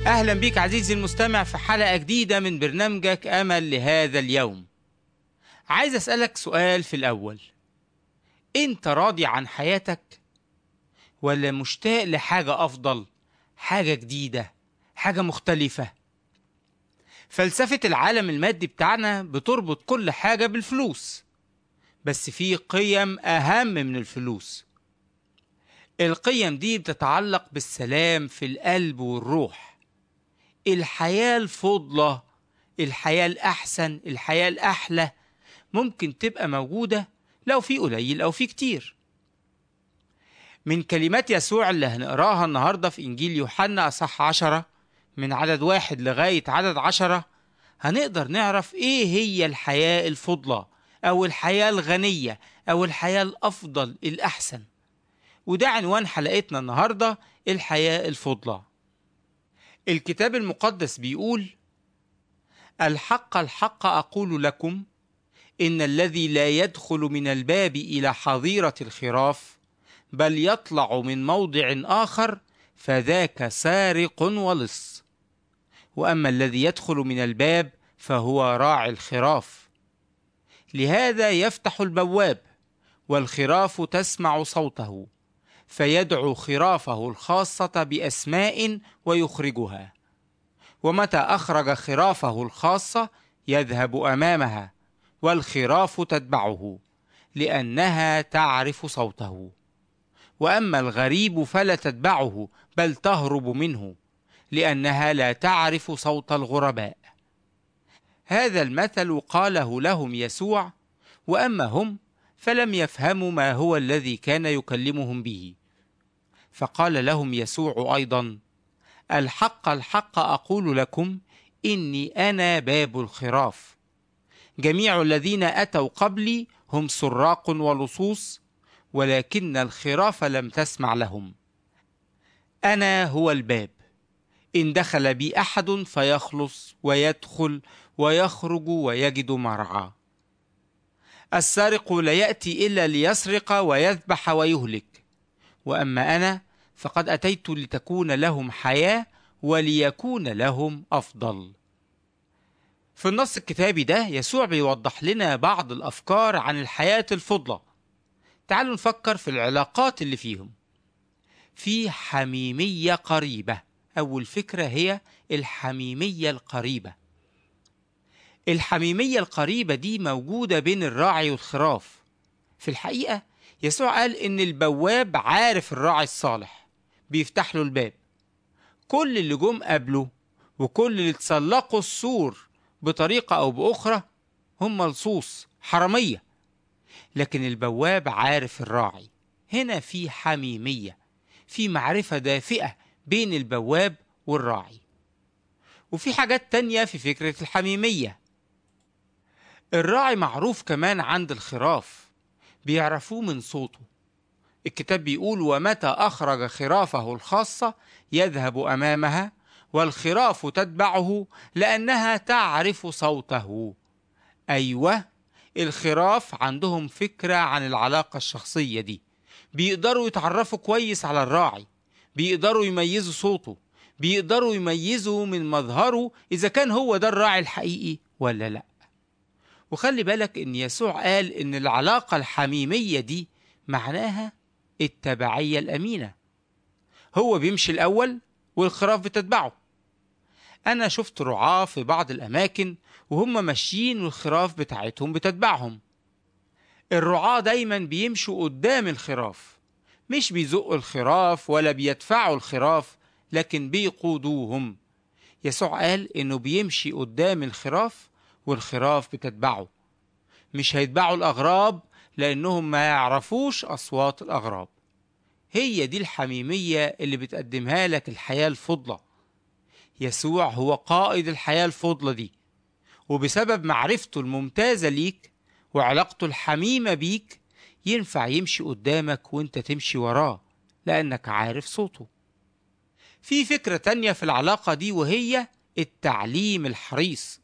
أهلا بيك عزيزي المستمع في حلقة جديدة من برنامجك أمل لهذا اليوم عايز أسألك سؤال في الأول أنت راضي عن حياتك ولا مشتاق لحاجة أفضل حاجة جديدة حاجة مختلفة فلسفة العالم المادي بتاعنا بتربط كل حاجة بالفلوس بس في قيم أهم من الفلوس القيم دي بتتعلق بالسلام في القلب والروح الحياة الفضلة الحياة الأحسن الحياة الأحلى ممكن تبقى موجودة لو في قليل أو في كتير من كلمات يسوع اللي هنقراها النهاردة في إنجيل يوحنا أصح عشرة من عدد واحد لغاية عدد عشرة هنقدر نعرف إيه هي الحياة الفضلة أو الحياة الغنية أو الحياة الأفضل الأحسن وده عنوان حلقتنا النهاردة الحياة الفضلة الكتاب المقدس بيقول الحق الحق أقول لكم إن الذي لا يدخل من الباب إلى حظيرة الخراف بل يطلع من موضع آخر فذاك سارق ولص وأما الذي يدخل من الباب فهو راعي الخراف لهذا يفتح البواب والخراف تسمع صوته فيدعو خرافه الخاصة بأسماء ويخرجها ومتى أخرج خرافه الخاصة يذهب أمامها والخراف تتبعه لأنها تعرف صوته وأما الغريب فلا تتبعه بل تهرب منه لأنها لا تعرف صوت الغرباء هذا المثل قاله لهم يسوع وأما هم فلم يفهموا ما هو الذي كان يكلمهم به فقال لهم يسوع ايضا الحق الحق اقول لكم اني انا باب الخراف جميع الذين اتوا قبلي هم سراق ولصوص ولكن الخراف لم تسمع لهم انا هو الباب ان دخل بي احد فيخلص ويدخل ويخرج ويجد مرعى السارق لا ياتي الا ليسرق ويذبح ويهلك واما انا فقد اتيت لتكون لهم حياه وليكون لهم افضل في النص الكتابي ده يسوع بيوضح لنا بعض الافكار عن الحياه الفضله تعالوا نفكر في العلاقات اللي فيهم في حميميه قريبه اول فكره هي الحميميه القريبه الحميميه القريبه دي موجوده بين الراعي والخراف في الحقيقه يسوع قال ان البواب عارف الراعي الصالح بيفتح له الباب كل اللي جم قبله وكل اللي تسلقوا السور بطريقة أو بأخرى هم لصوص حرامية لكن البواب عارف الراعي هنا في حميمية في معرفة دافئة بين البواب والراعي وفي حاجات تانية في فكرة الحميمية الراعي معروف كمان عند الخراف بيعرفوه من صوته الكتاب بيقول ومتى أخرج خرافه الخاصة يذهب أمامها والخراف تتبعه لأنها تعرف صوته أيوة الخراف عندهم فكرة عن العلاقة الشخصية دي بيقدروا يتعرفوا كويس على الراعي بيقدروا يميزوا صوته بيقدروا يميزوا من مظهره إذا كان هو ده الراعي الحقيقي ولا لأ وخلي بالك إن يسوع قال إن العلاقة الحميمية دي معناها التبعية الأمينة هو بيمشي الأول والخراف بتتبعه أنا شفت رعاة في بعض الأماكن وهم ماشيين والخراف بتاعتهم بتتبعهم الرعاة دايما بيمشوا قدام الخراف مش بيزقوا الخراف ولا بيدفعوا الخراف لكن بيقودوهم يسوع قال إنه بيمشي قدام الخراف والخراف بتتبعه مش هيتبعوا الأغراب لأنهم ما يعرفوش أصوات الأغراب هي دي الحميمية اللي بتقدمها لك الحياة الفضلة يسوع هو قائد الحياة الفضلة دي وبسبب معرفته الممتازة ليك وعلاقته الحميمة بيك ينفع يمشي قدامك وانت تمشي وراه لأنك عارف صوته في فكرة تانية في العلاقة دي وهي التعليم الحريص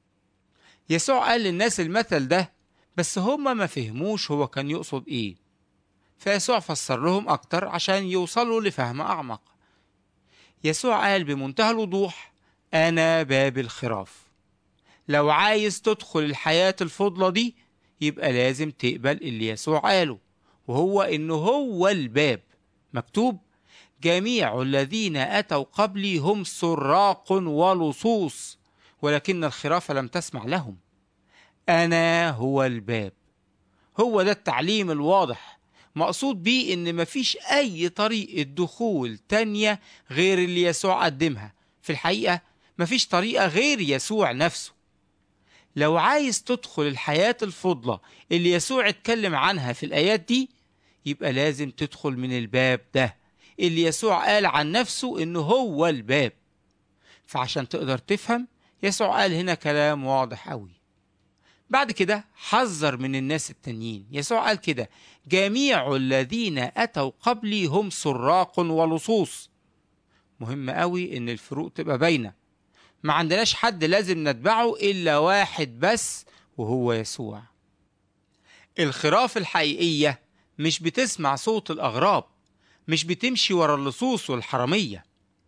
يسوع قال للناس المثل ده بس هما ما فهموش هو كان يقصد ايه فيسوع فسر لهم اكتر عشان يوصلوا لفهم اعمق يسوع قال بمنتهى الوضوح أنا باب الخراف لو عايز تدخل الحياة الفضلة دي يبقى لازم تقبل اللي يسوع قاله وهو إنه هو الباب مكتوب جميع الذين أتوا قبلي هم سراق ولصوص ولكن الخراف لم تسمع لهم أنا هو الباب هو ده التعليم الواضح مقصود بيه إن مفيش أي طريقة دخول تانية غير اللي يسوع قدمها في الحقيقة مفيش طريقة غير يسوع نفسه لو عايز تدخل الحياة الفضلة اللي يسوع اتكلم عنها في الآيات دي يبقى لازم تدخل من الباب ده اللي يسوع قال عن نفسه إنه هو الباب فعشان تقدر تفهم يسوع قال هنا كلام واضح قوي بعد كده حذر من الناس التانيين يسوع قال كده جميع الذين أتوا قبلي هم سراق ولصوص مهم قوي إن الفروق تبقى باينة ما عندناش حد لازم نتبعه إلا واحد بس وهو يسوع الخراف الحقيقية مش بتسمع صوت الأغراب مش بتمشي ورا اللصوص والحرامية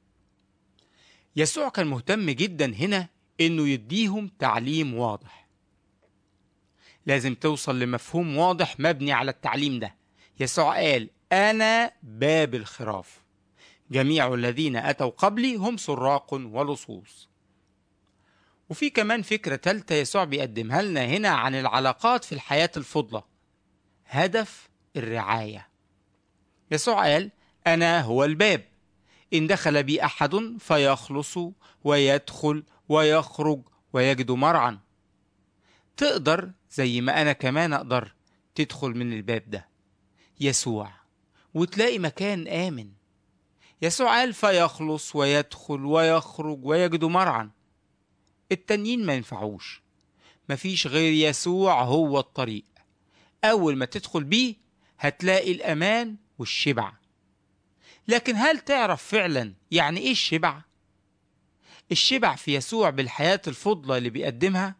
يسوع كان مهتم جدا هنا إنه يديهم تعليم واضح لازم توصل لمفهوم واضح مبني على التعليم ده يسوع قال أنا باب الخراف جميع الذين أتوا قبلي هم سراق ولصوص وفي كمان فكرة تالتة يسوع بيقدمها لنا هنا عن العلاقات في الحياة الفضلة هدف الرعاية يسوع قال أنا هو الباب إن دخل بي أحد فيخلص ويدخل ويخرج ويجد مرعا تقدر زي ما أنا كمان أقدر تدخل من الباب ده يسوع وتلاقي مكان آمن يسوع قال فيخلص ويدخل ويخرج ويجد مرعا التانيين ما ينفعوش مفيش غير يسوع هو الطريق أول ما تدخل بيه هتلاقي الأمان والشبع لكن هل تعرف فعلا يعني إيه الشبع؟ الشبع في يسوع بالحياة الفضلة اللي بيقدمها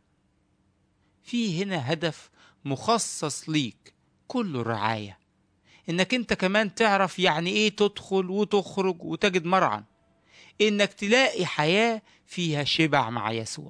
في هنا هدف مخصص ليك كله رعاية إنك أنت كمان تعرف يعني إيه تدخل وتخرج وتجد مرعا إنك تلاقي حياة فيها شبع مع يسوع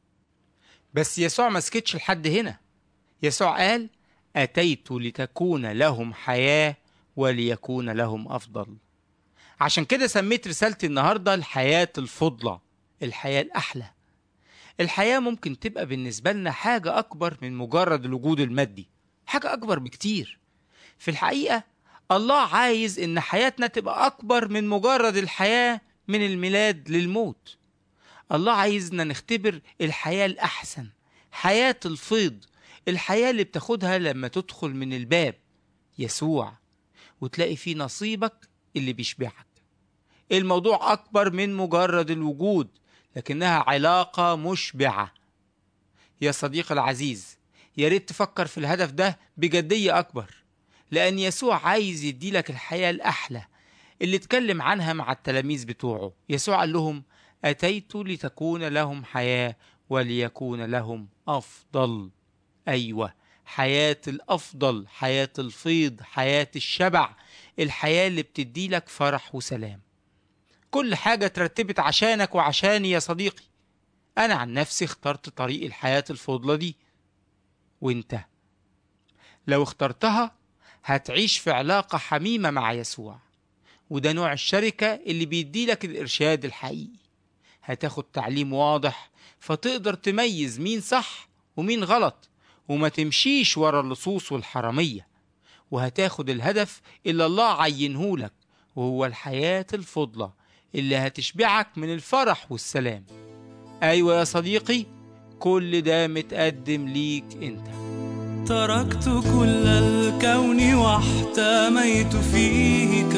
بس يسوع ما سكتش لحد هنا يسوع قال أتيت لتكون لهم حياة وليكون لهم أفضل عشان كده سميت رسالتي النهاردة الحياة الفضلة الحياة الأحلى الحياة ممكن تبقى بالنسبة لنا حاجة أكبر من مجرد الوجود المادي حاجة أكبر بكتير في الحقيقة الله عايز إن حياتنا تبقى أكبر من مجرد الحياة من الميلاد للموت الله عايزنا نختبر الحياة الأحسن حياة الفيض الحياة اللي بتاخدها لما تدخل من الباب يسوع وتلاقي فيه نصيبك اللي بيشبعك الموضوع أكبر من مجرد الوجود لكنها علاقة مشبعة يا صديقي العزيز يا ريت تفكر في الهدف ده بجدية أكبر لأن يسوع عايز يديلك الحياة الأحلى اللي اتكلم عنها مع التلاميذ بتوعه يسوع قال لهم أتيت لتكون لهم حياة وليكون لهم أفضل أيوة حياة الأفضل حياة الفيض حياة الشبع الحياة اللي بتدي لك فرح وسلام كل حاجة ترتبت عشانك وعشاني يا صديقي أنا عن نفسي اخترت طريق الحياة الفضلة دي وانت لو اخترتها هتعيش في علاقة حميمة مع يسوع وده نوع الشركة اللي بيدي لك الإرشاد الحقيقي هتاخد تعليم واضح فتقدر تميز مين صح ومين غلط وما تمشيش ورا اللصوص والحرامية وهتاخد الهدف اللي الله عينهولك وهو الحياة الفضلة اللي هتشبعك من الفرح والسلام أيوة يا صديقي كل ده متقدم ليك انت تركت كل الكون واحتميت فيك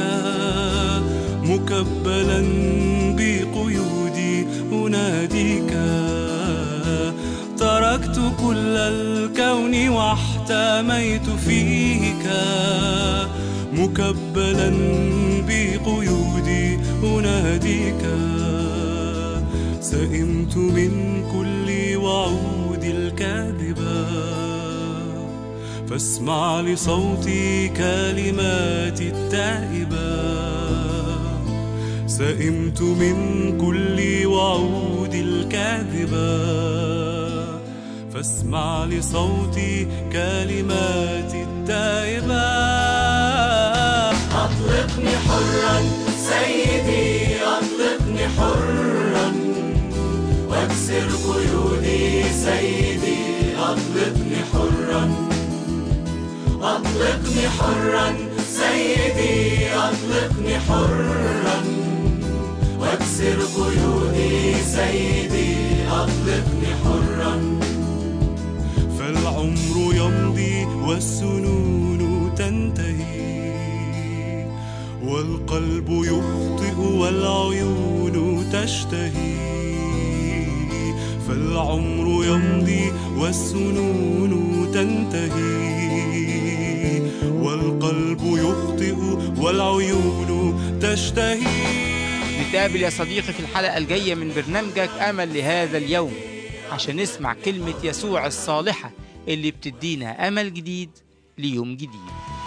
مكبلا بقيودي أناديك تركت كل الكون واحتميت فيك مكبلا بقيودي أناديك سئمت من كل وعود الكاذبة فاسمع لصوتي كلماتي التائبة سئمت من كل وعود الكاذبة فاسمع لصوتي كلماتي التائبة أطلقني حرا سيدي أطلقني حرا واكسر قيودي سيدي أطلقني حرا أطلقني حرا سيدي أطلقني حرا واكسر قيودي سيدي أطلقني حرا فالعمر يمضي والسنون تنتهي والقلب يخطئ والعيون تشتهي فالعمر يمضي والسنون تنتهي والقلب يخطئ والعيون تشتهي نتقابل يا صديقي في الحلقة الجاية من برنامجك أمل لهذا اليوم عشان نسمع كلمة يسوع الصالحة اللي بتدينا أمل جديد ليوم جديد